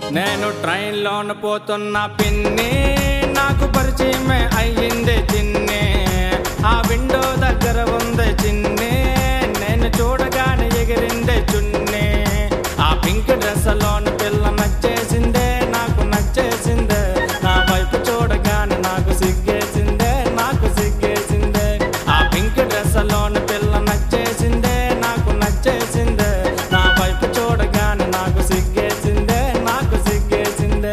నేను ట్రైన్లోన పోతున్న పిన్ని నాకు పరిచయమే అయ్యింది చిన్ని ఆ విండో దగ్గర ఉంది చిన్ని నేను చూడగానే ఎగిరిందే చున్ని ఆ పింక్ డ్రెస్లోన పిల్ల నచ్చేసిందే నాకు నచ్చేసిందే నా వైపు చూడగానే నాకు సిగ్గేసిందే నాకు సిగ్గేసిందే ఆ పింక్ డ్రెస్లోన పిల్ల నచ్చేసిందే నాకు నచ్చేసిందే నా వైపు చూడగానే నాకు సిగ్గేసిందే నాకు సిగ్గేసిందే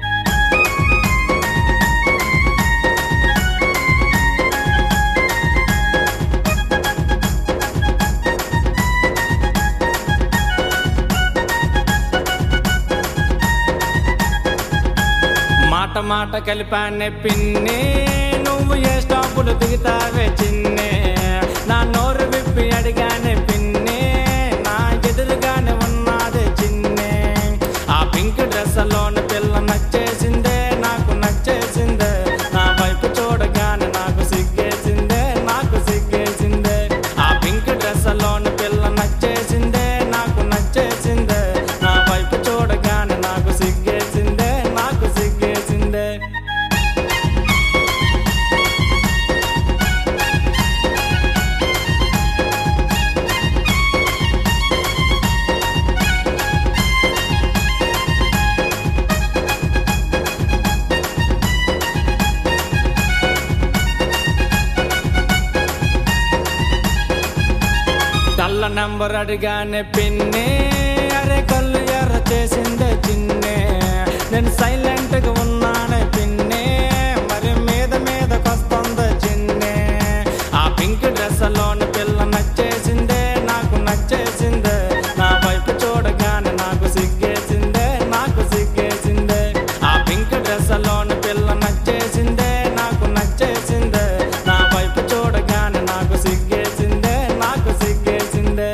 మాట మాట కలిపానే పిన్ని నువ్వు ఏ స్టాపులు దిగుతావే చిన్నే నా నోరు విప్పి అడిగానే పిన్ని నా ఎదురుగానే ఉన్నదే చిన్నే ఆ పింక్ డ్రెస్లోని పిల్ల నచ్చేసిందే నాకు నచ్చేసిందే నా వైపు చూడగానే నాకు సిగ్గేసిందే నాకు సిగ్గేసిందే ఆ పింక్ డ్రెస్లోని పిల్ల నచ్చేసిందే నాకు నచ్చేసిందే నా వైపు చూడగానే నాకు సిగ్గేసిందే నాకు సిగ్గేసిందే కళ్ళ నంబర్ అడిగానే పిన్ని అరే కళ్ళు ఎర్ర చేసిందే చిన్నే నేను సైలెంట్ గా ఉన్నానే పిన్ని మరి మీద మీదకొస్తుంది చిన్నే ఆ పింక్ డ్రెస్ లోని పిల్ల నచ్చేసిందే నాకు నచ్చేసిందే నా వైపు చూడగానే నాకు సిగ్గేసిందే నాకు సిగ్గేసిందే ఆ పింక్ డ్రెస్ లోని పిల్ల నచ్చేసిందే నాకు నచ్చేసిందే నా వైపు చూడగానే నాకు సిగ్గేసిందే నాకు సిగ్గేసిందే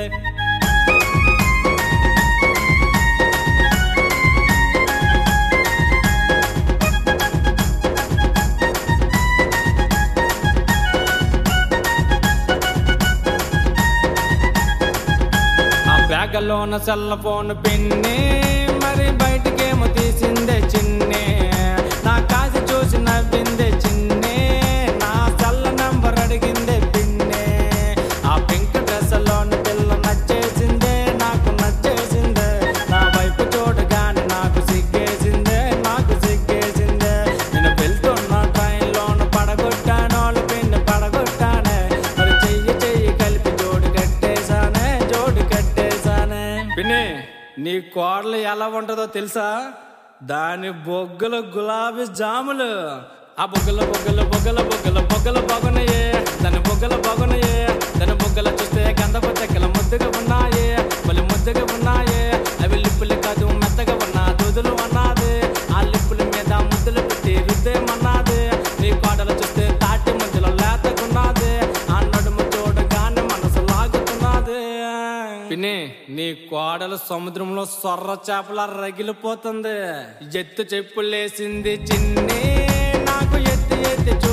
ఆ బ్యాగలోన సెల్ ఫోన్ పిన్ని మరి బయటకేమో తీసిందే చిన్నే నా కాసి చూసి నవ్విందే చిన్నే నా సెల్ నంబర్ అడిగిందే పిన్నే ఆ పింక్ డ్రెస్ లోని పిల్ల నచ్చేసిందే నాకు నచ్చేసిందే నా వైపు చూడగానే నాకు సిగ్గేసిందే నాకు సిగ్గేసిందే నేను వెళ్తున్న ట్రైన్లోన పడగొట్టానోళ్ళు పిన్ని పడగొట్టానే మరి చెయ్యి చెయ్యి కలిపి జోడు కట్టేశానే జోడు కట్టేశానే పిన్ని నీ కోడలు ఎలా ఉంటుందో తెలుసా దాని బొగ్గల గులాబీ జాములు ఆ బొగ్గల బొగ్గల బొగ్గల బొగ్గల బొగ్గల బాగున్నాయే దాని బొగ్గల బాగున్నాయే దాని బొగ్గల చూస్తే గంధపు చెక్కల ముద్దుగా ఉన్నాయే మళ్ళీ ముద్దుగా ఉన్నాయే అవి లిప్పులు కాదు మెత్తగా ఉన్నా దూదులు అన్నాది ఆ లిప్పుల మీద ముద్దులు పెట్టి రుద్దేమన్నాది నీ కోడలు చూస్తే తాటి ముద్దులో లేతకున్నది ఆ నడుము చూడగానే మనసు లాగుతున్నది పిన్ని నీ కోడలు సముద్రంలో సొర్ర చేపల రగిలిపోతుంది ఎత్తు చెప్పులేసింది చిన్ని నాకు ఎత్తి ఎత్తి చూ